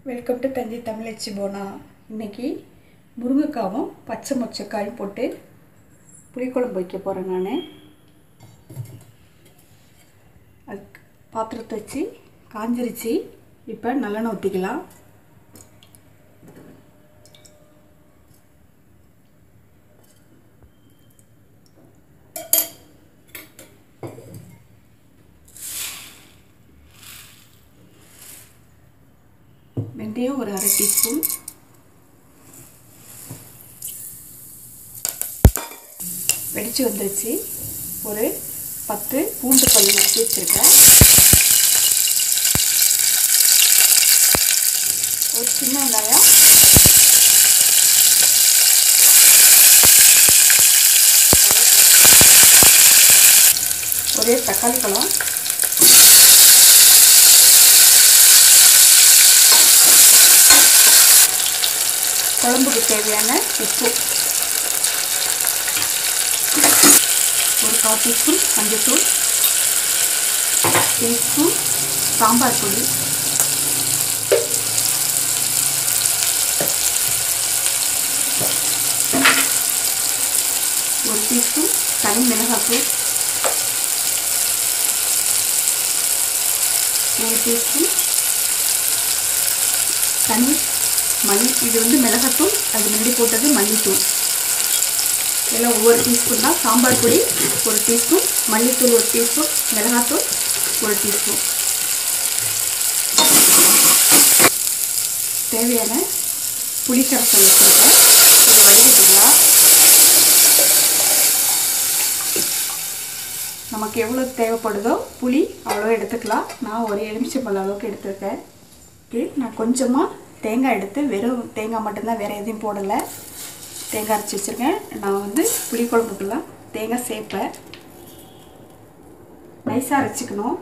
welcome to Thanjai தமிழச்சி போனா இன்னைக்கு முருங்கைக்காவும் பச்சை மொச்சக்காயும் போட்டு புளிக்குழம்பு வைக்க போகிறேன் நான் அதுக்கு பாத்திரத்தை வச்சு காஞ்சிருச்சு இப்போ நல்லெண்ணெய் ஊற்றிக்கலாம் வெந்தயம் ஒரு அரை டீஸ்பூன் வெடிச்சு வந்துருச்சு ஒரு பத்து பூண்டு பல் நறுக்கி வச்சுருக்கேன் ஒரு சின்ன வெங்காயம் ஒரே தக்காளி பழம் குழம்புக்கு தேவையான உப்பு ஒரு கால் டீஸ்பூன் மஞ்சள்தூள் டீஸ்பூன் சாம்பார் பொடி ஒரு டீஸ்பூன் தனி மிளகாத்தூள் ஒரு டீஸ்பூன் தனி மல்லி இது வந்து மிளகாத்தூள் அது முன்னாடி போட்டது மல்லித்தூள் இதெல்லாம் ஒவ்வொரு டீஸ்பூன் தான் சாம்பார் பொடி ஒரு டீஸ்பூன் மல்லித்தூள் ஒரு டீஸ்பூன் மிளகாத்தூள் ஒரு டீஸ்பூன் தேவையான புளிக்கரசல் வச்சுருக்கேன் இதை வடிகட்டிக்கலாம் நமக்கு எவ்வளோ தேவைப்படுதோ புளி அவ்வளோ எடுத்துக்கலாம் நான் ஒரு எலுமிச்சம்பழம் அளவுக்கு எடுத்துருக்கேன் ஓகே நான் கொஞ்சமாக தேங்காய் எடுத்து வெறும் தேங்காய் மட்டும்தான் வேறு எதையும் போடலை தேங்காய் அரைச்சி வச்சுருக்கேன் நான் வந்து புளிக்குழம்புக்கெல்லாம் தேங்காய் சேர்ப்பேன் நைஸாக அரைச்சிக்கணும்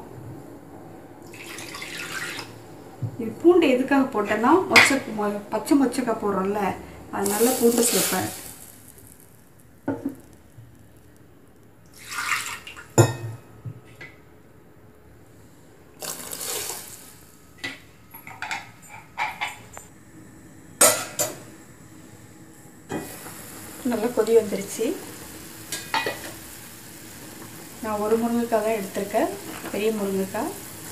இது பூண்டு எதுக்காக போட்டேன்னா மொச்ச மொ- பச்சை மொச்சக்காய் போடுறோம்ல அதனால பூண்டு சேர்ப்பேன் நல்லா கொதி வந்துருச்சு நான் ஒரு முருங்கைக்காய் தான் எடுத்திருக்கேன் பெரிய முருங்கைக்காய்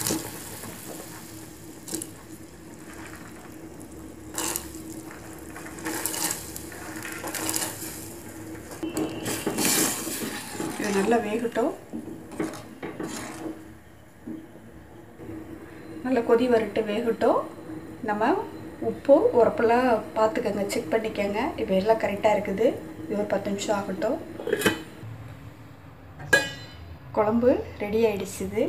இது நல்லா வேகட்டும் நல்லா கொதி வரட்டு வேகட்டும் நம்ம உப்பு உரப்பெல்லாம் பார்த்துக்கங்க செக் பண்ணிக்கோங்க இப்போ எல்லாம் கரெக்டாக இருக்குது இது ஒரு பத்து நிமிஷம் ஆகட்டும் குழம்பு ரெடி ஆயிடுச்சுது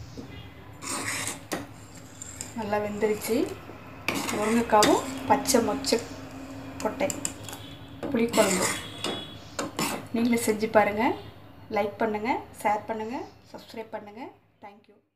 நல்லா வெந்துருச்சு முருங்கைக்காவும் பச்சை மொச்சை கொட்டை புளிக்குழம்பு நீங்களும் செஞ்சு பாருங்கள் லைக் பண்ணுங்கள் ஷேர் பண்ணுங்கள் சப்ஸ்கிரைப் பண்ணுங்கள் தேங்க்யூ